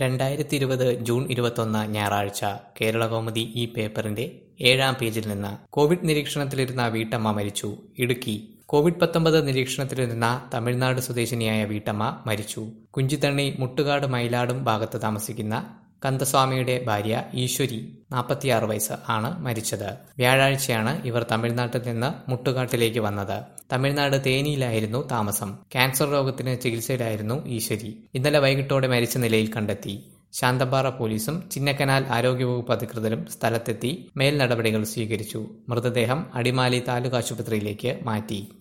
രണ്ടായിരത്തി ഇരുപത് ജൂൺ ഇരുപത്തൊന്ന് ഞായറാഴ്ച കേരളകൗമുദി ഈ പേപ്പറിന്റെ ഏഴാം പേജിൽ നിന്ന് കോവിഡ് നിരീക്ഷണത്തിലിരുന്ന വീട്ടമ്മ മരിച്ചു ഇടുക്കി കോവിഡ് പത്തൊമ്പത് നിരീക്ഷണത്തിലിരുന്ന തമിഴ്നാട് സ്വദേശിനിയായ വീട്ടമ്മ മരിച്ചു കുഞ്ചിത്തണ്ണി മുട്ടുകാട് മയിലാടും ഭാഗത്ത് താമസിക്കുന്ന കന്തസ്വാമിയുടെ ഭാര്യ ഈശ്വരി നാൽപ്പത്തിയാറ് വയസ്സ് ആണ് മരിച്ചത് വ്യാഴാഴ്ചയാണ് ഇവർ തമിഴ്നാട്ടിൽ നിന്ന് മുട്ടുകാട്ടിലേക്ക് വന്നത് തമിഴ്നാട് തേനിയിലായിരുന്നു താമസം ക്യാൻസർ രോഗത്തിന് ചികിത്സയിലായിരുന്നു ഈശ്വരി ഇന്നലെ വൈകിട്ടോടെ മരിച്ച നിലയിൽ കണ്ടെത്തി ശാന്തമ്പാറ പോലീസും ചിന്നക്കനാൽ ആരോഗ്യവകുപ്പ് അധികൃതരും സ്ഥലത്തെത്തി മേൽ നടപടികൾ സ്വീകരിച്ചു മൃതദേഹം അടിമാലി താലൂക്ക് ആശുപത്രിയിലേക്ക് മാറ്റി